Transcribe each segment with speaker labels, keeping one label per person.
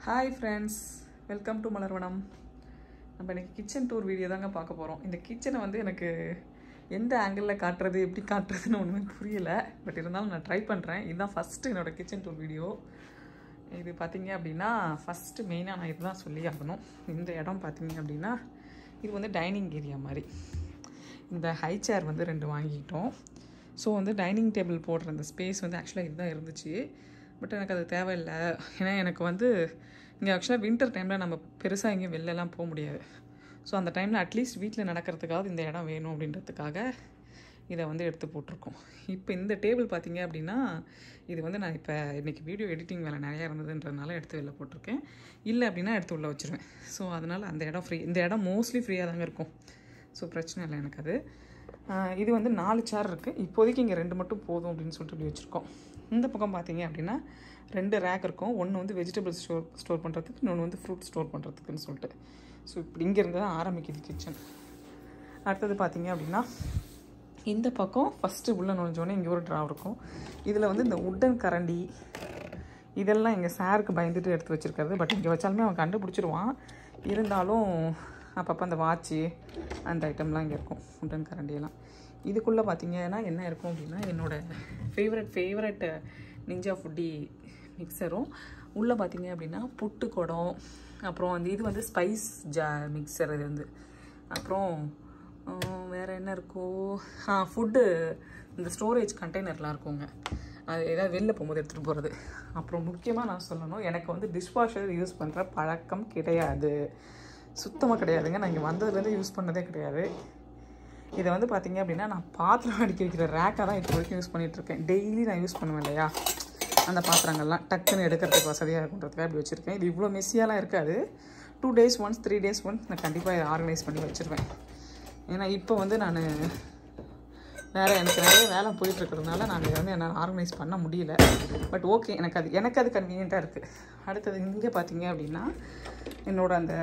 Speaker 1: hi friends welcome to Malarvanam நம்ம இன்னைக்கு kitchen tour video தாங்க பார்க்க போகிறோம் இந்த கிச்சனை வந்து எனக்கு எந்த ஆங்கிளில் காட்டுறது எப்படி காட்டுறதுன்னு ஒன்றுமே புரியல பட் இருந்தாலும் நான் ட்ரை பண்ணுறேன் இதுதான் ஃபஸ்ட்டு என்னோடய கிச்சன் டூர் வீடியோ இது பார்த்தீங்க அப்படின்னா ஃபஸ்ட்டு மெயினாக நான் இதுதான் சொல்லி ஆகணும் இந்த இடம் பார்த்தீங்க அப்படின்னா இது வந்து டைனிங் ஏரியா மாதிரி இந்த ஹை சேர் வந்து ரெண்டு வாங்கிக்கிட்டோம் ஸோ வந்து டைனிங் டேபிள் போடுற அந்த ஸ்பேஸ் வந்து ஆக்சுவலாக இதுதான் இருந்துச்சு பட் எனக்கு அது தேவையில்லை ஏன்னா எனக்கு வந்து இங்கே ஆக்சுவலாக வின்டர் டைமில் நம்ம பெருசாக எங்கேயும் வெளிலலாம் போக முடியாது ஸோ அந்த டைமில் அட்லீஸ்ட் வீட்டில் நடக்கிறதுக்காவது இந்த இடம் வேணும் அப்படின்றதுக்காக இதை வந்து எடுத்து போட்டிருக்கோம் இப்போ இந்த டேபிள் பார்த்தீங்க அப்படின்னா இது வந்து நான் இப்போ இன்றைக்கி வீடியோ எடிட்டிங் வேலை நிறையா இருந்ததுன்றதுனால எடுத்து வெளில போட்டிருக்கேன் இல்லை அப்படின்னா எடுத்து உள்ளே வச்சுருவேன் ஸோ அதனால் அந்த இடம் ஃப்ரீ இந்த இடம் மோஸ்ட்லி ஃப்ரீயாக தாங்க இருக்கும் ஸோ பிரச்சனை இல்லை எனக்கு அது ஆஹ் இது வந்து நாலு சேர் இருக்குது இப்போதைக்கு இங்கே ரெண்டு மட்டும் போதும் அப்படின்னு சொல்லிட்டு இப்படி வச்சுருக்கோம் இந்த பக்கம் பார்த்தீங்க அப்படின்னா ரெண்டு ரேக் இருக்கும் ஒன்று வந்து வெஜிடபிள்ஸ் ஸ்டோர் ஸ்டோர் பண்ணுறதுக்கு இன்னொன்று வந்து ஃப்ரூட் ஸ்டோர் பண்ணுறதுக்குன்னு சொல்லிட்டு ஸோ இப்படி இங்கேருந்து தான் ஆரம்பிக்குது கிச்சன் அடுத்தது பார்த்தீங்க அப்படின்னா இந்த பக்கம் ஃபஸ்ட்டு உள்ளே நுழைஞ்சோடனே இங்கே ஒரு ட்ரா இருக்கும் இதில் வந்து இந்த உட்டன் கரண்டி இதெல்லாம் எங்கள் சாருக்கு பயந்துட்டு எடுத்து வச்சுருக்காரு பட் இங்கே வச்சாலுமே அவன் கண்டுபிடிச்சிருவான் இருந்தாலும் அப்பப்போ அந்த வாட்ச்சு அந்த ஐட்டம்லாம் இங்கே இருக்கும் உட்டன் கரண்டியெல்லாம் இதுக்குள்ளே பார்த்தீங்கன்னா என்ன இருக்கும் அப்படின்னா என்னோடய ஃபேவரட் ஃபேவரட் நிஞ்சா ஃபுட்டி மிக்சரும் உள்ளே பார்த்தீங்க அப்படின்னா புட்டு குடம் அப்புறம் வந்து இது வந்து ஸ்பைஸ் ஜா மிக்சர் இது வந்து அப்புறம் ஆஹ், வேற என்ன இருக்கோ ஆ ஃபுட்டு இந்த ஸ்டோரேஜ் கண்டெய்னர்லாம் இருக்குங்க அது ஏதாவது வெளில போகும்போது எடுத்துகிட்டு போகிறது அப்புறம் முக்கியமாக நான் சொல்லணும் எனக்கு வந்து டிஷ்வாஷர் யூஸ் பண்ணுற பழக்கம் கிடையாது சுத்தமாக கிடையாதுங்க நான் இங்கே வந்ததுலேருந்து யூஸ் பண்ணதே கிடையாது இதை வந்து பார்த்தீங்க அப்படின்னா நான் பாத்திரம் அடிக்க வைக்கிற ரேக்காக தான் இப்போ வரைக்கும் யூஸ் பண்ணிகிட்ருக்கேன் டெய்லி நான் யூஸ் பண்ணுவேன் இல்லையா அந்த பாத்திரங்கள்லாம் டக்குன்னு எடுக்கிறதுக்கு வசதியாக இருக்குன்றதுக்காக இப்படி வச்சுருக்கேன் இது இவ்வளோ மெஸ்ஸியாலாம் இருக்காது two days once three days once நான் கண்டிப்பாக இதை ஆர்கனைஸ் பண்ணி வச்சுருவேன் ஏன்னா இப்போ வந்து நான் வேறு எனக்கு நிறைய வேலை போயிட்டுருக்கிறதுனால நான் இதை வந்து என்னால் ஆர்கனைஸ் பண்ண முடியல பட் ஓகே எனக்கு அது எனக்கு அது கன்வீனியண்ட்டாக இருக்குது அடுத்தது இங்கே பார்த்தீங்க அப்படின்னா என்னோட அந்த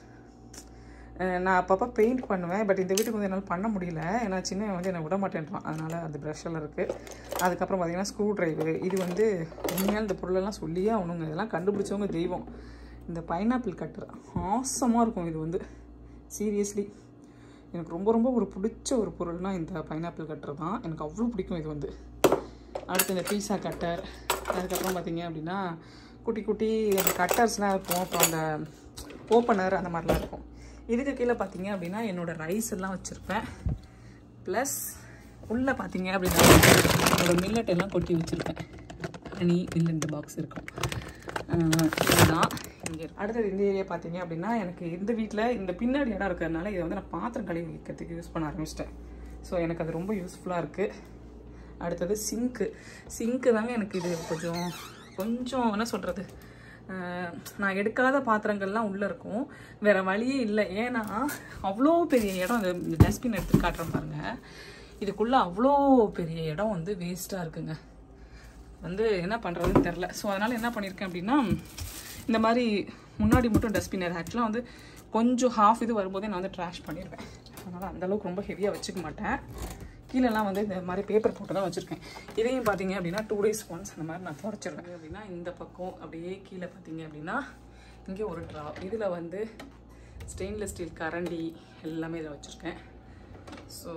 Speaker 1: அஹ், நான் அப்பப்போ பெயிண்ட் பண்ணுவேன் பட் இந்த வீட்டுக்கு வந்து என்னால் பண்ண முடியல ஏன்னா சின்ன வந்து என்னை விட மாட்டேன்றான் அதனால் அது ப்ரஷ்ஷெல்லாம் இருக்குது அதுக்கப்புறம் பார்த்தீங்கன்னா ஸ்க்ரூ ட்ரைவர் இது வந்து உண்மையாக இந்த பொருளெல்லாம் சொல்லியே அவனுங்க இதெல்லாம் கண்டுபிடிச்சவங்க தெய்வம் இந்த பைனாப்பிள் கட்டர் ஆசமாக இருக்கும் இது வந்து சீரியஸ்லி எனக்கு ரொம்ப ரொம்ப ஒரு பிடிச்ச ஒரு பொருள்னா இந்த பைனாப்பிள் கட்டர் தான் எனக்கு அவ்வளோ பிடிக்கும் இது வந்து அடுத்து இந்த பீஸா கட்டர் அதுக்கப்புறம் பார்த்தீங்க அப்படின்னா குட்டி குட்டி அந்த கட்டர்ஸ்லாம் இருக்கும் அப்புறம் அந்த ஓப்பனர் அந்த மாதிரிலாம் இருக்கும் இதுக்கு கீழே பார்த்தீங்க அப்படின்னா என்னோட ரைஸ் எல்லாம் வச்சுருப்பேன் ப்ளஸ் உள்ளே பார்த்தீங்க அப்படின்னா என்னோட மில்லட் எல்லாம் கொட்டி வச்சுருப்பேன் ஹனி மில்லட் பாக்ஸ் இருக்கும் ஆஹ் இதுதான் இங்கே அடுத்தது இந்த ஏரியா பார்த்தீங்க அப்படின்னா எனக்கு இந்த வீட்டில் இந்த பின்னாடி இடம் இருக்கிறதுனால இதை வந்து நான் பாத்திரம் கழுவி வைக்கிறதுக்கு யூஸ் பண்ண ஆரம்பிச்சிட்டேன் ஸோ எனக்கு அது ரொம்ப யூஸ்ஃபுல்லாக இருக்குது அடுத்தது சிங்க்கு சிங்க்கு தாங்க எனக்கு இது கொஞ்சம் கொஞ்சம் என்ன சொல்கிறது நான் எடுக்காத பாத்திரங்கள்லாம் உள்ளே இருக்கும் வேறு வழியே இல்லை ஏன்னா அவ்வளோ பெரிய இடம் இந்த டஸ்ட்பின் எடுத்து காட்டுறேன் பாருங்க இதுக்குள்ளே அவ்வளோ பெரிய இடம் வந்து வேஸ்ட்டாக இருக்குங்க வந்து என்ன பண்ணுறதுன்னு தெரில ஸோ அதனால் என்ன பண்ணியிருக்கேன் அப்படின்னா இந்த மாதிரி முன்னாடி மட்டும் டஸ்ட்பின் ஆக்சுவலாக வந்து கொஞ்சம் ஹாஃப் இது வரும்போதே நான் வந்து ட்ராஷ் பண்ணிடுவேன் அதனால் அந்தளவுக்கு ரொம்ப ஹெவியாக வச்சுக்க மாட்டேன் கீழெல்லாம் வந்து இந்த மாதிரி பேப்பர் போட்டு தான் வச்சுருக்கேன் இதையும் பார்த்தீங்க அப்படின்னா டூ டேஸ் ஒன்ஸ் அந்த மாதிரி நான் தொடச்சிடுவேன் அப்படின்னா இந்த பக்கம் அப்படியே கீழே பார்த்தீங்க அப்படின்னா இங்கே ஒரு ட்ரா இதில் வந்து ஸ்டெயின்லெஸ் ஸ்டீல் கரண்டி எல்லாமே இதில் வச்சுருக்கேன் ஸோ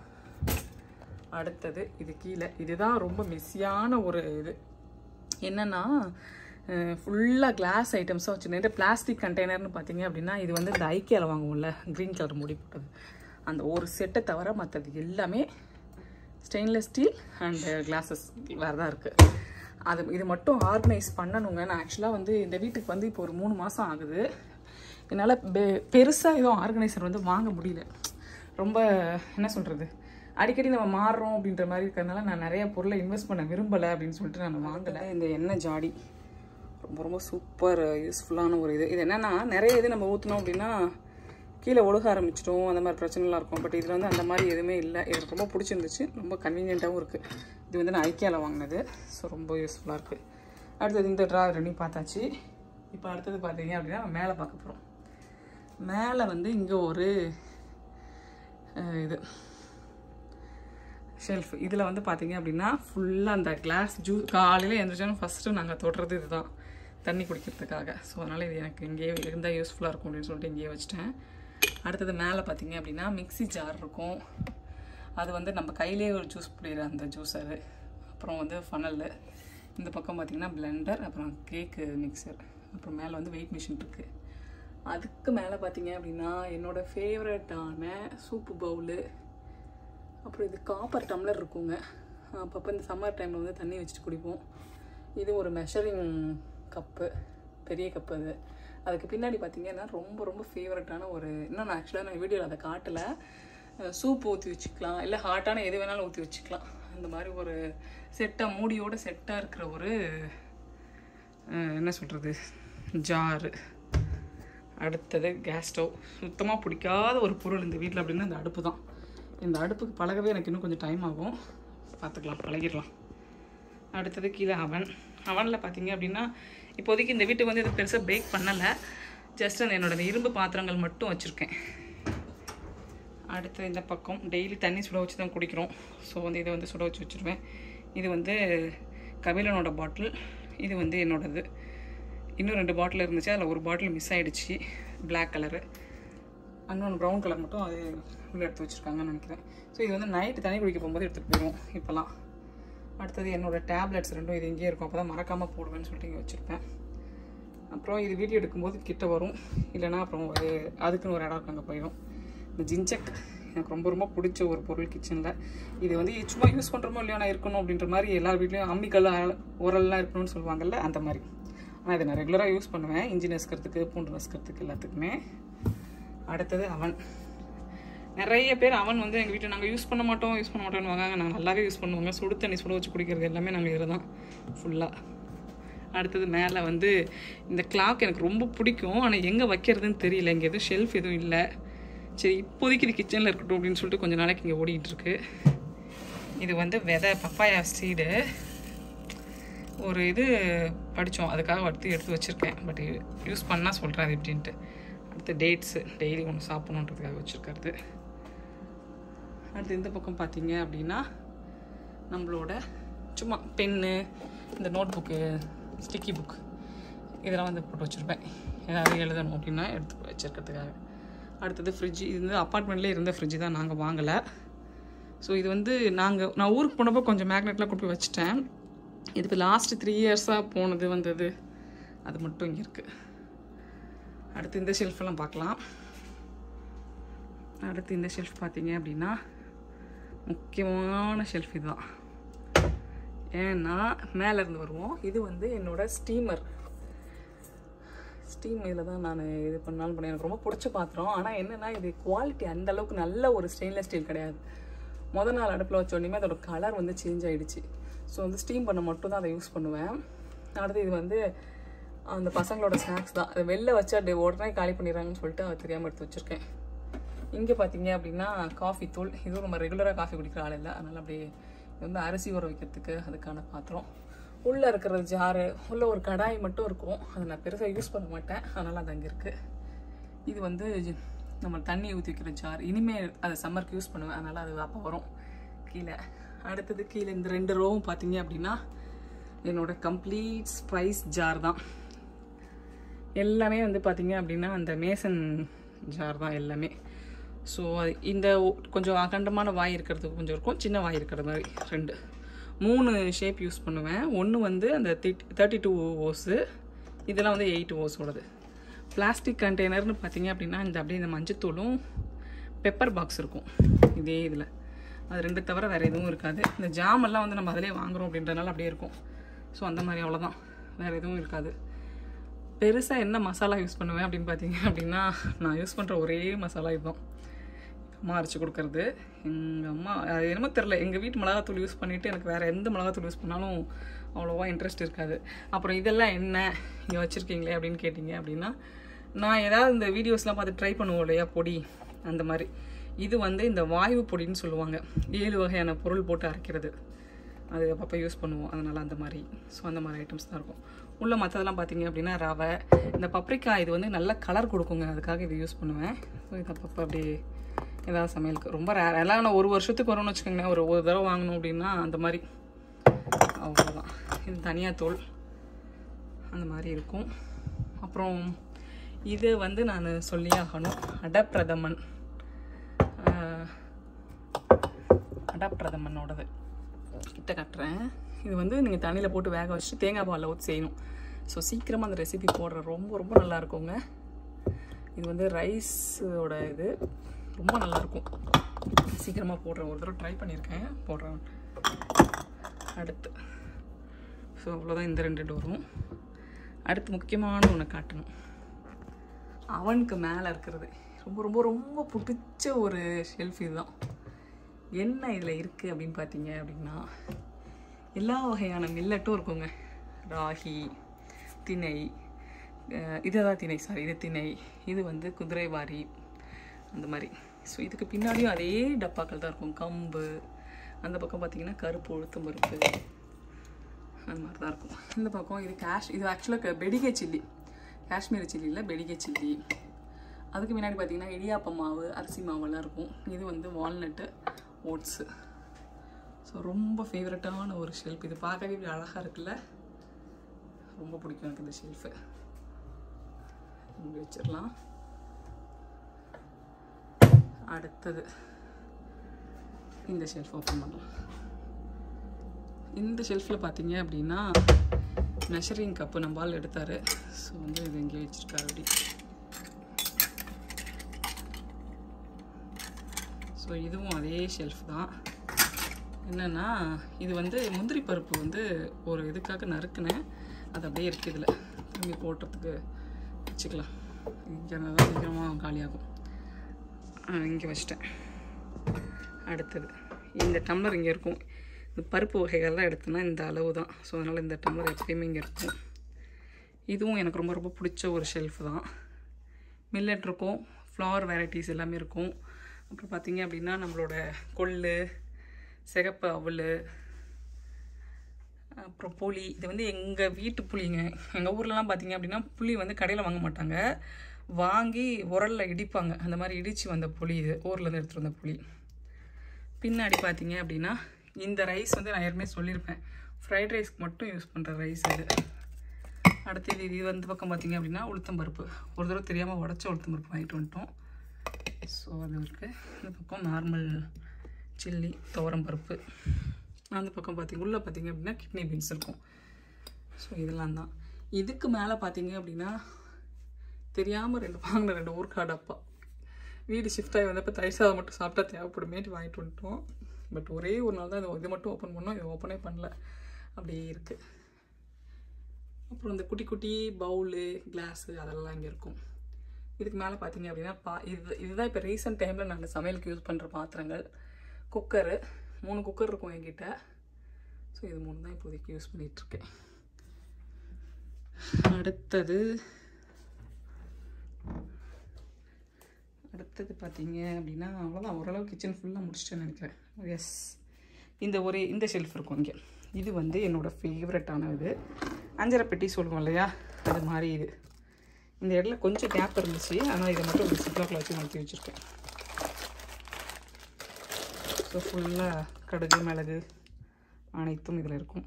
Speaker 1: அடுத்தது இது கீழே இதுதான் ரொம்ப மெஸ்ஸியான ஒரு இது என்னன்னா ஃபுல்லாக கிளாஸ் ஐட்டம்ஸாக வச்சுருந்தேன் இந்த பிளாஸ்டிக் கண்டெய்னர்னு பார்த்தீங்க அப்படின்னா இது வந்து இந்த ஐக்கியாவில் வாங்குவோம்ல க்ரீன் கலர் முடி போட்டது அந்த ஒரு செட்டை தவிர மற்றது எல்லாமே ஸ்டெயின்லெஸ் ஸ்டீல் அண்ட் கிளாஸஸ் வேறு தான் இருக்குது அது இது மட்டும் ஆர்கனைஸ் பண்ணணுங்க நான் ஆக்சுவலாக வந்து இந்த வீட்டுக்கு வந்து இப்போ ஒரு மூணு மாதம் ஆகுது என்னால் பெ பெருசாக எதுவும் ஆர்கனைசர் வந்து வாங்க முடியல ரொம்ப என்ன சொல்கிறது அடிக்கடி நம்ம மாறுறோம் அப்படின்ற மாதிரி இருக்கிறதுனால நான் நிறைய பொருளை இன்வெஸ்ட் பண்ண விரும்பலை அப்படின்னு சொல்லிட்டு நான் வாங்கலை இந்த எண்ணெய் ஜாடி ரொம்ப ரொம்ப சூப்பர் யூஸ்ஃபுல்லான ஒரு இது இது என்னென்னா நிறைய இது நம்ம ஊற்றினோம் அப்படின்னா கீழே ஒழுக ஆரம்பிச்சிட்டோம் அந்த மாதிரி பிரச்சனைலாம் இருக்கும் பட் இதில் வந்து அந்த மாதிரி எதுவுமே இல்லை எனக்கு ரொம்ப பிடிச்சிருந்துச்சு ரொம்ப கன்வீனியண்ட்டாகவும் இருக்குது இது வந்து நான் ஐக்கியாவில் வாங்கினது ஸோ ரொம்ப யூஸ்ஃபுல்லாக இருக்குது அடுத்தது இந்த ட்ரா ரெண்டையும் பார்த்தாச்சு இப்போ அடுத்தது பார்த்தீங்க அப்படின்னா நம்ம மேலே பார்க்க போகிறோம் மேலே வந்து இங்கே ஒரு அஹ், இது ஷெல்ஃப் இதில் வந்து பார்த்தீங்க அப்படின்னா ஃபுல்லாக அந்த கிளாஸ் ஜூ காலையில் எழுந்திரிச்சோன்னு ஃபஸ்ட்டு நாங்கள் தொடுறது இதுதான் தண்ணி குடிக்கிறதுக்காக ஸோ அதனால் இது எனக்கு இங்கேயே இருந்தால் யூஸ்ஃபுல்லாக இருக்கும் அப்படின்னு சொல்லிட்டு இங்கேயே வச்சிட்டேன் அடுத்தது மேலே பார்த்தீங்க அப்படின்னா மிக்ஸி ஜார் இருக்கும் அது வந்து நம்ம கையிலேயே ஒரு ஜூஸ் பிடிக்கிற அந்த ஜூஸரு அப்புறம் வந்து ஃபனல் இந்த பக்கம் பார்த்தீங்கன்னா பிளெண்டர் அப்புறம் கேக்கு மிக்சர் அப்புறம் மேலே வந்து வெயிட் மிஷின் இருக்குது அதுக்கு மேலே பார்த்தீங்க அப்படின்னா என்னோடய ஃபேவரட்டான சூப்பு பவுலு அப்புறம் இது காப்பர் டம்ளர் இருக்குங்க அப்பப்போ இந்த சம்மர் டைமில் வந்து தண்ணி வச்சுட்டு குடிப்போம் இது ஒரு மெஷரிங் கப்பு பெரிய கப்பு அது அதுக்கு பின்னாடி பார்த்தீங்கன்னா ரொம்ப ரொம்ப ஃபேவரட்டான ஒரு இன்னும் நான் ஆக்சுவலாக நான் வீடியோவில் அதை காட்டலை சூப் ஊற்றி வச்சுக்கலாம் இல்லை ஹாட்டான எது வேணாலும் ஊற்றி வச்சுக்கலாம் அந்த மாதிரி ஒரு செட்டாக மூடியோட செட்டாக இருக்கிற ஒரு அஹ், என்ன சொல்கிறது ஜாரு அடுத்தது கேஸ் ஸ்டவ் சுத்தமாக பிடிக்காத ஒரு பொருள் இந்த வீட்டில் அப்படின்னா இந்த அடுப்பு தான் இந்த அடுப்புக்கு பழகவே எனக்கு இன்னும் கொஞ்சம் டைம் ஆகும் பார்த்துக்கலாம் பழகிடலாம் அடுத்தது கீழே அவன் அவனில் பார்த்தீங்க அப்படின்னா இப்போதைக்கு இந்த வீட்டுக்கு வந்து இது பெருசாக பேக் பண்ணலை ஜஸ்ட் அந்த என்னோட இரும்பு பாத்திரங்கள் மட்டும் வச்சுருக்கேன் அடுத்து இந்த பக்கம் டெய்லி தண்ணி சுட வச்சு தான் குடிக்கிறோம் ஸோ வந்து இதை வந்து சுட வச்சு வச்சுருவேன் இது வந்து கபிலனோட பாட்டில் இது வந்து என்னோடது இன்னும் ரெண்டு பாட்டில் இருந்துச்சு அதில் ஒரு பாட்டில் மிஸ் ஆயிடுச்சு Black கலரு இன்னொன்று ப்ரௌன் கலர் மட்டும் அது உள்ளே எடுத்து வச்சுருக்காங்கன்னு நினைக்கிறேன் ஸோ இது வந்து நைட்டு தண்ணி குடிக்க போகும்போது எடுத்துகிட்டு போயிடுவோம் இப்போலாம் அடுத்தது என்னோட டேப்லெட்ஸ் ரெண்டும் இது இங்கேயே இருக்கும் அப்போ தான் மறக்காமல் போடுவேன்னு சொல்லிட்டு இங்கே வச்சுருப்பேன் அப்புறம் இது வீடியோ எடுக்கும்போது கிட்ட வரும் இல்லைன்னா அப்புறம் ஒரு அதுக்குன்னு ஒரு இடம் இருக்கு அங்கே போயிடும் இந்த ஜிஞ்சக் எனக்கு ரொம்ப ரொம்ப பிடிச்ச ஒரு பொருள் கிச்சனில் இது வந்து சும்மா யூஸ் பண்ணுறோமோ இல்லையோ நான் இருக்கணும் அப்படின்ற மாதிரி எல்லார் வீட்லேயும் அம்மிக்கல் உரல்லாம் இருக்கணும்னு சொல்லுவாங்கல்ல அந்த மாதிரி ஆனால் இதை நான் ரெகுலராக யூஸ் பண்ணுவேன் இஞ்சி நசுக்கிறதுக்கு பூண்டு நசுக்கிறதுக்கு எல்லாத்துக்குமே அடுத்தது அவன் நிறைய பேர் அவன் வந்து எங்கள் வீட்டில் நாங்கள் யூஸ் பண்ண மாட்டோம் யூஸ் பண்ண மாட்டோம்னு வாங்க நாங்கள் நல்லாவே யூஸ் பண்ணுவாங்க சுடு தண்ணி சுட வச்சு குடிக்கிறது எல்லாமே நாங்கள் இதில் தான் ஃபுல்லாக அடுத்தது மேலே வந்து இந்த கிளாக் எனக்கு ரொம்ப பிடிக்கும் ஆனால் எங்கே வைக்கிறதுன்னு தெரியல இங்கே எதுவும் ஷெல்ஃப் எதுவும் இல்லை சரி இப்போதைக்கு இது கிச்சனில் இருக்கட்டும் அப்படின்னு சொல்லிட்டு கொஞ்ச நாளைக்கு இங்கே ஓடிட்டு இருக்கு இது வந்து விதை பப்பாயா சீடு ஒரு இது படித்தோம் அதுக்காக அடுத்து எடுத்து வச்சுருக்கேன் பட் யூஸ் பண்ணால் சொல்கிறேன் அது எப்படின்ட்டு அடுத்து டேட்ஸு டெய்லி ஒன்று சாப்பிடணுன்றதுக்காக வச்சுருக்கிறது அடுத்து இந்த பக்கம் பார்த்தீங்க அப்படின்னா நம்மளோட சும்மா பென்னு இந்த நோட் புக்கு ஸ்டிக்கி புக் இதெல்லாம் வந்து போட்டு வச்சுருப்பேன் ஏதாவது எழுதணும் அப்படின்னா எடுத்து வச்சுருக்கிறதுக்காக அடுத்தது ஃப்ரிட்ஜ் இது வந்து அப்பார்ட்மெண்ட்லேயே இருந்த ஃப்ரிட்ஜ் தான் நாங்கள் வாங்கலை ஸோ இது வந்து நாங்கள் நான் ஊருக்கு போனப்போ கொஞ்சம் மேக்னெட்லாம் கொண்டு போய் வச்சுட்டேன் இது இப்போ லாஸ்ட்டு த்ரீ இயர்ஸாக போனது வந்தது அது மட்டும் இங்கே இருக்குது அடுத்து இந்த ஷெல்ஃபெல்லாம் பார்க்கலாம் அடுத்து இந்த ஷெல்ஃப் பார்த்தீங்க அப்படின்னா முக்கியமான ஷெல்ஃப் இதுதான் ஏன்னா மேலே இருந்து வருவோம் இது வந்து என்னோட ஸ்டீமர் ஸ்டீம் இதில் தான் நான் இது பண்ணாலும் பண்ணேன் எனக்கு ரொம்ப பிடிச்ச பாத்திரம் ஆனால் என்னென்னா இது குவாலிட்டி அந்த அளவுக்கு நல்ல ஒரு ஸ்டெயின்லெஸ் ஸ்டீல் கிடையாது முத நாள் அடுப்பில் வச்ச உடனே அதோட கலர் வந்து சேஞ்ச் ஆகிடுச்சு ஸோ வந்து ஸ்டீம் பண்ண மட்டும் தான் அதை யூஸ் பண்ணுவேன் அடுத்து இது வந்து அந்த பசங்களோட ஸ்நாக்ஸ் தான் அதை வெளில வச்சு அப்படியே உடனே காலி பண்ணிடுறாங்கன்னு சொல்லிட்டு அதை தெரியாமல் எடுத்து வச்சுருக்கேன் இங்கே பார்த்தீங்க அப்படின்னா காஃபி தூள் இதுவும் நம்ம ரெகுலராக காஃபி குடிக்கிற ஆள் இல்லை அதனால் அப்படியே இது வந்து அரிசி ஊற வைக்கிறதுக்கு அதுக்கான பாத்திரம் உள்ளே இருக்கிற ஜாரு உள்ள ஒரு கடாய் மட்டும் இருக்கும் அதை நான் பெருசாக யூஸ் பண்ண மாட்டேன் அதனால் அது அங்கே இருக்குது இது வந்து ஜி- நம்ம தண்ணி ஊற்றி வைக்கிற ஜார் இனிமேல் அதை சம்மருக்கு யூஸ் பண்ணுவேன் அதனால் அது அப்போ வரும் கீழே அடுத்தது கீழே இந்த ரெண்டு ரோவும் பார்த்தீங்க அப்படின்னா என்னோட கம்ப்ளீட் ஸ்பைஸ் ஜார் தான் எல்லாமே வந்து பார்த்தீங்க அப்படின்னா அந்த மேசன் ஜார் தான் எல்லாமே ஸோ இந்த ஒ- கொஞ்சம் அகண்டமான வாய் இருக்கிறது கொஞ்சம் இருக்கும் சின்ன வாய் இருக்கிற மாதிரி ரெண்டு மூணு ஷேப் யூஸ் பண்ணுவேன் ஒன்று வந்து அந்த தேர்ட்டி டூ ஓஸு இதெல்லாம் வந்து எயிட் ஓஸோடது பிளாஸ்டிக் கண்டெய்னர்னு பார்த்தீங்க அப்படின்னா இந்த அப்படியே இந்த மஞ்சத்தூளும் பெப்பர் பாக்ஸ் இருக்கும் இதே இதில் அது ரெண்டு தவிர வேறு எதுவும் இருக்காது இந்த ஜாமெல்லாம் வந்து நம்ம அதிலே வாங்குறோம் அப்படின்றனால அப்படியே இருக்கும் ஸோ அந்த மாதிரி அவ்வளோதான் வேறு எதுவும் இருக்காது பெருசாக என்ன மசாலா யூஸ் பண்ணுவேன் அப்படின்னு பார்த்தீங்க அப்படின்னா நான் யூஸ் பண்ணுற ஒரே மசாலா இதுதான் அம்மா அரைச்சி கொடுக்கறது எங்கள் அம்மா அது என்னமோ தெரில எங்கள் வீட்டு மிளகாத்தூள் யூஸ் பண்ணிவிட்டு எனக்கு வேறு எந்த மிளகாத்தூள் யூஸ் பண்ணாலும் அவ்வளோவா இன்ட்ரெஸ்ட் இருக்காது அப்புறம் இதெல்லாம் என்ன இங்கே வச்சுருக்கீங்களே அப்படின்னு கேட்டிங்க அப்படின்னா நான் ஏதாவது இந்த வீடியோஸ்லாம் பார்த்து ட்ரை பண்ணுவோம் இல்லையா பொடி அந்த மாதிரி இது வந்து இந்த வாயு பொடின்னு சொல்லுவாங்க ஏழு வகையான பொருள் போட்டு அரைக்கிறது அது அப்பப்போ யூஸ் பண்ணுவோம் அதனால் அந்த மாதிரி ஸோ அந்த மாதிரி ஐட்டம்ஸ் தான் இருக்கும் உள்ள மற்றதெல்லாம் பார்த்தீங்க அப்படின்னா ரவை இந்த பப்ரிக்கா இது வந்து நல்ல கலர் கொடுக்குங்க அதுக்காக இது யூஸ் பண்ணுவேன் ஸோ இது அப்பப்போ அப்படியே ஏதாவது சமையலுக்கு ரொம்ப ரேர் எல்லாம் நான் ஒரு வருஷத்துக்கு வரும்னு வச்சுக்கோங்களேன் ஒரு ஒரு தடவை வாங்கணும் அப்படின்னா அந்த மாதிரி அவ்வளோதான் இது தனியாக தூள் அந்த மாதிரி இருக்கும் அப்புறம் இது வந்து நான் சொல்லி ஆகணும் அடப்பிரதமன் ஆஹ், அடப்பிரதமனோடது கிட்ட கட்டுறேன் இது வந்து நீங்கள் தண்ணியில் போட்டு வேக வச்சுட்டு தேங்காய் பாலில் ஊற்றி செய்யணும் ஸோ சீக்கிரமாக அந்த ரெசிபி போடுற ரொம்ப ரொம்ப நல்லா இருக்குங்க இது வந்து ரைஸோட இது ரொம்ப நல்லா இருக்கும் சீக்கிரமாக போடுறேன் ஒரு தடவை ட்ரை பண்ணியிருக்கேன் போடுறேன் அடுத்து ஸோ அவ்வளோதான் இந்த ரெண்டு டோரும் அடுத்து முக்கியமான ஒன்று காட்டணும் அவனுக்கு மேலே இருக்கிறது ரொம்ப ரொம்ப ரொம்ப பிடிச்ச ஒரு ஷெல்ஃப் இதுதான் என்ன இதில் இருக்குது அப்படின்னு பார்த்தீங்க அப்படின்னா எல்லா வகையான மில்லட்டும் இருக்குங்க ராகி திணை அஹ் இதுதான் திணை சாரி இது திணை இது வந்து குதிரைவாரி அந்த மாதிரி ஸோ இதுக்கு பின்னாடியும் அதே டப்பாக்கள் தான் இருக்கும் கம்பு அந்த பக்கம் பார்த்தீங்கன்னா கருப்பு உளுத்தம் பருப்பு அந்த மாதிரி தான் இருக்கும் இந்த பக்கம் இது கேஷ் இது ஆக்சுவலாக பெடிகை சில்லி காஷ்மீரி சில்லி இல்லை பெடிகை சில்லி அதுக்கு முன்னாடி பார்த்தீங்கன்னா இடியாப்ப மாவு அரிசி மாவெல்லாம் இருக்கும் இது வந்து வால்நட்டு ஓட்ஸு ஸோ ரொம்ப ஃபேவரட்டான ஒரு ஷெல்ஃப் இது பார்க்கவே இப்படி அழகாக இருக்குல்ல ரொம்ப பிடிக்கும் எனக்கு இந்த ஷெல்ஃபு இங்கே வச்சிடலாம் அடுத்தது இந்த ஷெல்ஃப் ஓப்பன் பண்ணலாம் இந்த ஷெல்ஃபில் பார்த்தீங்க அப்படின்னா மெஷரிங் கப்பு நம்ம ஆள் எடுத்தார் ஸோ வந்து இது இங்கே வச்சுருக்காரு அப்படி ஸோ இதுவும் அதே ஷெல்ஃப் தான் என்னென்னா இது வந்து முந்திரி பருப்பு வந்து ஒரு இதுக்காக நறுக்குனேன் அது அப்படியே இருக்குது இதில் திரும்பி போடுறதுக்கு வச்சுக்கலாம் இங்கே நல்லா சீக்கிரமாக காலியாகும் இங்கே வச்சிட்டேன் அடுத்தது இந்த டம்ளர் இங்கே இருக்கும் இந்த பருப்பு வகைகள்லாம் எடுத்தோன்னா இந்த அளவு தான் ஸோ அதனால் இந்த டம்ளர் எப்பயுமே இங்கே இருக்கும் இதுவும் எனக்கு ரொம்ப ரொம்ப பிடிச்ச ஒரு ஷெல்ஃப் தான் மில்லட் இருக்கும் ஃப்ளவர் வெரைட்டிஸ் எல்லாமே இருக்கும் அப்புறம் பார்த்தீங்க அப்படின்னா நம்மளோட கொள்ளு சிகப்பு அவல் அப்புறம் புளி இது வந்து எங்கள் வீட்டு புளிங்க எங்கள் ஊர்லலாம் பார்த்தீங்க அப்படின்னா புளி வந்து கடையில் வாங்க மாட்டாங்க வாங்கி உரலில் இடிப்பாங்க அந்த மாதிரி இடித்து வந்த புளி இது ஊர்லேருந்து எடுத்துகிட்டு வந்த புளி பின்னாடி பார்த்தீங்க அப்படின்னா இந்த ரைஸ் வந்து நான் ஏற்கனவே சொல்லியிருப்பேன் ஃப்ரைட் ரைஸ்க்கு மட்டும் யூஸ் பண்ணுற ரைஸ் இது அடுத்தது இது வந்து பக்கம் பார்த்தீங்க அப்படின்னா உளுத்தம் பருப்பு ஒரு தடவை தெரியாமல் உடச்ச உளுத்தம் பருப்பு வாங்கிட்டு வந்துட்டோம் ஸோ அது இருக்குது இந்த பக்கம் நார்மல் சில்லி துவரம் பருப்பு அந்த பக்கம் பார்த்தீங்க உள்ளே பார்த்தீங்க அப்படின்னா கிட்னி பீன்ஸ் இருக்கும் ஸோ இதெல்லாம் தான் இதுக்கு மேலே பார்த்தீங்க அப்படின்னா தெரியாமல் ரெண்டு வாங்கின ரெண்டு ஊர்க்கா டப்பா வீடு ஷிஃப்ட் ஆகி வந்தப்போ தயிர் சாதம் மட்டும் சாப்பிட்டா தேவைப்படுமேட்டு வாங்கிட்டு வந்துட்டோம் பட் ஒரே ஒரு நாள் தான் இது இது மட்டும் ஓப்பன் பண்ணோம் இது ஓப்பனே பண்ணல அப்படியே இருக்குது அப்புறம் இந்த குட்டி குட்டி பவுலு கிளாஸு அதெல்லாம் இங்கே இருக்கும் இதுக்கு மேலே பார்த்தீங்க அப்படின்னா பா இது இதுதான் இப்போ ரீசெண்ட் டைமில் நான் சமையலுக்கு யூஸ் பண்ணுற பாத்திரங்கள் குக்கரு மூணு குக்கர் இருக்கும் என்கிட்ட ஸோ இது மூணு தான் இப்போதைக்கு யூஸ் பண்ணிகிட்ருக்கேன் அடுத்தது அடுத்தது பார்த்தீங்க அப்படின்னா அவ்வளோதான் ஓரளவு கிச்சன் ஃபுல்லாக முடிச்சிட்டேன்னு நினைக்கிறேன் எஸ் இந்த ஒரு இந்த ஷெல்ஃப் இருக்கும் இங்கே இது வந்து என்னோடய ஃபேவரட்டான இது அஞ்சரை பெட்டி சொல்லுவோம் இல்லையா அது மாதிரி இது இந்த இடத்துல கொஞ்சம் கேப் இருந்துச்சு ஆனால் இதை மட்டும் ஒரு சிப்லாக்கில் வச்சு மாற்றி வச்சுருக்கேன் ஸோ ஃபுல்லாக கடுகு மிளகு அனைத்தும் இதில் இருக்கும்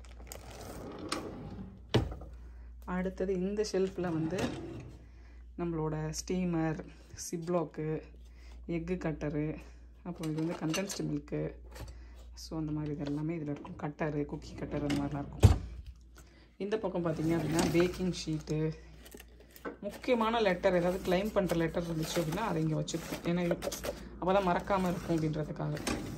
Speaker 1: அடுத்தது இந்த ஷெல்ஃபில் வந்து நம்மளோட ஸ்டீமர் சிப்லாக்கு எக்கு கட்டரு அப்புறம் இது வந்து கண்டென்ஸ்டு மில்க்கு ஸோ அந்த மாதிரி இது எல்லாமே இதில் இருக்கும் கட்டரு குக்கி கட்டர் அந்த மாதிரிலாம் இருக்கும் இந்த பக்கம் பார்த்தீங்க அப்படின்னா பேக்கிங் ஷீட்டு முக்கியமான லெட்டர் ஏதாவது கிளைம் பண்ணுற லெட்டர் இருந்துச்சு அப்படின்னா அதை இங்கே வச்சுருக்கோம் ஏன்னா அப்போ தான் மறக்காமல் இருக்கும் அப்படின்றதுக்காக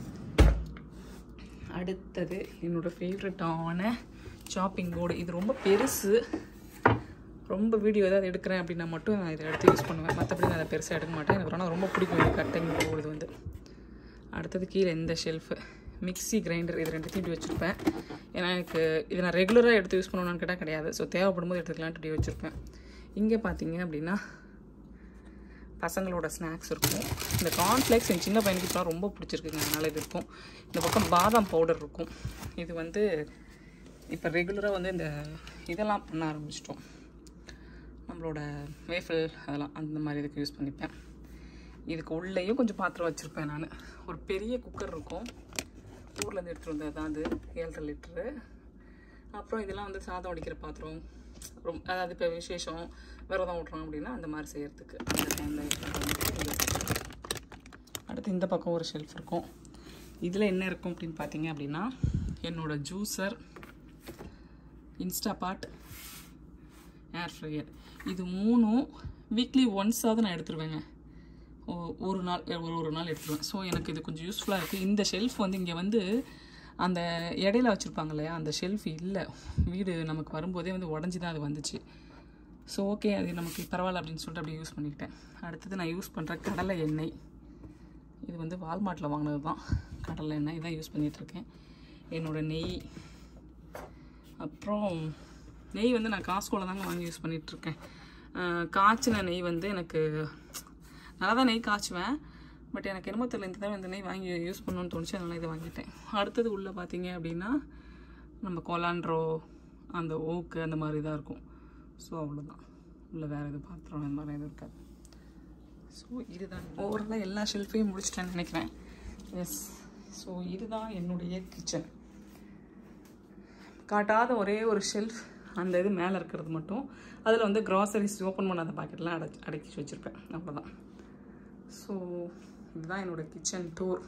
Speaker 1: அடுத்தது என்னோடய ஃபேவரட்டான சாப்பிங் போர்டு இது ரொம்ப பெருசு ரொம்ப வீடியோ ஏதாவது எடுக்கிறேன் அப்படின்னா மட்டும் நான் இதை எடுத்து யூஸ் பண்ணுவேன் மற்றபடி நான் அதை பெருசாக எடுக்க மாட்டேன் எனக்கு ஆனால் ரொம்ப பிடிக்கும் இது கட்டிங் போர்டு வந்து அடுத்தது கீழே இந்த ஷெல்ஃபு மிக்ஸி கிரைண்டர் இது ரெண்டுத்தையும் இப்படி வச்சுருப்பேன் ஏன்னா எனக்கு இதை நான் ரெகுலராக எடுத்து யூஸ் பண்ணணும்னு கேட்டால் கிடையாது ஸோ தேவைப்படும் போது எடுத்துக்கலான்ட்டு இப்படி வச்சுருப்பேன் இங்கே பார்த்தீங்க அப்படின்னா பசங்களோட ஸ்நாக்ஸ் இருக்கும் இந்த கார்ன்ஃப்ளேக்ஸ் என் சின்ன பையனுக்கு இப்போலாம் ரொம்ப பிடிச்சிருக்குங்க அதனால் இது இருக்கும் இந்த பக்கம் பாதாம் பவுடர் இருக்கும் இது வந்து இப்போ ரெகுலராக வந்து இந்த இதெல்லாம் பண்ண ஆரம்பிச்சிட்டோம் நம்மளோட வேஃபில் அதெல்லாம் அந்த மாதிரி இதுக்கு யூஸ் பண்ணிப்பேன் இதுக்கு உள்ளேயும் கொஞ்சம் பாத்திரம் வச்சுருப்பேன் நான் ஒரு பெரிய குக்கர் இருக்கும் ஊர்லேருந்து எடுத்துகிட்டு வந்தது தான் அது ஏழரை லிட்ரு அப்புறம் இதெல்லாம் வந்து சாதம் வடிக்கிற பாத்திரம் ரொம்ப அதாவது இப்போ விசேஷம் விரதம் விட்றோம் அப்படின்னா அந்த மாதிரி செய்யறதுக்கு அந்த டைமில் அடுத்து இந்த பக்கம் ஒரு ஷெல்ஃப் இருக்கும் இதில் என்ன இருக்கும் அப்படின்னு பார்த்தீங்க அப்படின்னா என்னோட ஜூஸர் இன்ஸ்டாபாட் ஏர் ஃப்ரையர் இது மூணும் வீக்லி ஒன்ஸாவது நான் எடுத்துருவேங்க ஒ- ஒரு நாள் ஒரு ஒரு நாள் எடுத்துருவேன் ஸோ எனக்கு இது கொஞ்சம் யூஸ்ஃபுல்லாக இருக்குது இந்த ஷெல்ஃப் வந்து இங்கே வந்து அந்த இடையில வச்சுருப்பாங்க இல்லையா அந்த ஷெல்ஃப் இல்லை வீடு நமக்கு வரும்போதே வந்து உடஞ்சி தான் அது வந்துச்சு ஸோ ஓகே அது நமக்கு பரவாயில்ல அப்படின்னு சொல்லிட்டு அப்படியே யூஸ் பண்ணிக்கிட்டேன் அடுத்தது நான் யூஸ் பண்ணுற கடலை எண்ணெய் இது வந்து வால்மார்ட்டில் வாங்கினது தான் கடலை எண்ணெய் இதான் யூஸ் பண்ணிகிட்ருக்கேன் என்னோடய நெய் அப்புறம் நெய் வந்து நான் காஸ்கோவில் தாங்க வாங்கி யூஸ் பண்ணிகிட்ருக்கேன் காய்ச்சின நெய் வந்து எனக்கு நல்லா தான் நெய் காய்ச்சுவேன் பட் எனக்கு என்னமோ தெரியல இந்த தடவை இந்த நெய் வாங்கி யூஸ் பண்ணணும்னு தோணுச்சு அதனால் இதை வாங்கிட்டேன் அடுத்தது உள்ளே பார்த்தீங்க அப்படின்னா நம்ம கொலாண்ட்ரோ அந்த ஓக்கு அந்த மாதிரி தான் இருக்கும் ஸோ அவ்வளோதான் உள்ள வேறு எதுவும் பாத்திரம் அந்த மாதிரி எதுவும் இருக்காது ஸோ இதுதான் ஓவராலாக எல்லா ஷெல்ஃபையும் முடிச்சிட்டேன்னு நினைக்கிறேன் எஸ் ஸோ இதுதான் என்னுடைய கிச்சன் காட்டாத ஒரே ஒரு ஷெல்ஃப் அந்த இது மேலே இருக்கிறது மட்டும் அதில் வந்து க்ராசரிஸ் ஓப்பன் பண்ணாத பாக்கெட்லாம் அடச்சி அடக்கி வச்சுருப்பேன் அவ்வளோதான் ஸோ இதுதான் என்னோட கிச்சன் டூர்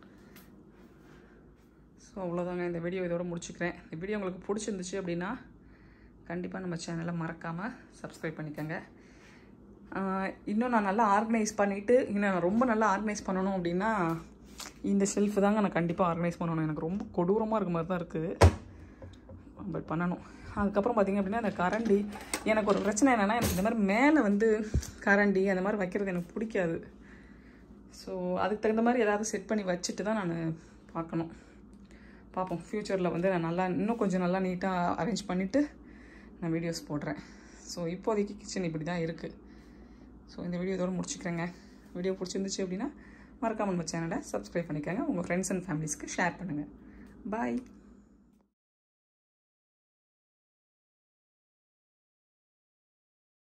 Speaker 1: ஸோ அவ்வளோதாங்க இந்த வீடியோ இதோட முடிச்சுக்கிறேன் இந்த வீடியோ உங்களுக்கு பிடிச்சிருந்துச்சு அப்படின்னா கண்டிப்பாக நம்ம சேனலை மறக்காமல் சப்ஸ்கிரைப் பண்ணிக்கோங்க ஆஹ் இன்னும் நான் நல்லா ஆர்கனைஸ் பண்ணிவிட்டு இன்னும் நான் ரொம்ப நல்லா ஆர்கனைஸ் பண்ணணும் அப்படின்னா இந்த ஷெல்ஃப் தாங்க நான் கண்டிப்பாக ஆர்கனைஸ் பண்ணணும் எனக்கு ரொம்ப கொடூரமாக இருக்க மாதிரி தான் இருக்குது பட் பண்ணணும் அதுக்கப்புறம் பார்த்தீங்க அப்படின்னா அந்த கரண்டி எனக்கு ஒரு பிரச்சனை என்னென்னா எனக்கு இந்த மாதிரி மேலே வந்து கரண்டி அந்த மாதிரி வைக்கிறது எனக்கு பிடிக்காது ஸோ அதுக்கு தகுந்த மாதிரி ஏதாவது செட் பண்ணி வச்சுட்டு தான் நான் பார்க்கணும் பார்ப்போம் ஃப்யூச்சரில் வந்து நான் நல்லா இன்னும் கொஞ்சம் நல்லா நீட்டாக அரேஞ்ச் பண்ணிவிட்டு நான் வீடியோஸ் போடுறேன் ஸோ இப்போதைக்கு கிச்சன் இப்படி தான் இருக்குது ஸோ இந்த வீடியோ இதோட முடிச்சுக்கிறேங்க வீடியோ பிடிச்சிருந்துச்சு அப்படின்னா மறக்காமல் நம்ம சேனலை சப்ஸ்கிரைப் பண்ணிக்கோங்க உங்கள் ஃப்ரெண்ட்ஸ் அண்ட் ஃபேமிலிஸ்க்கு ஷேர் பண்ணுங்கள் பாய்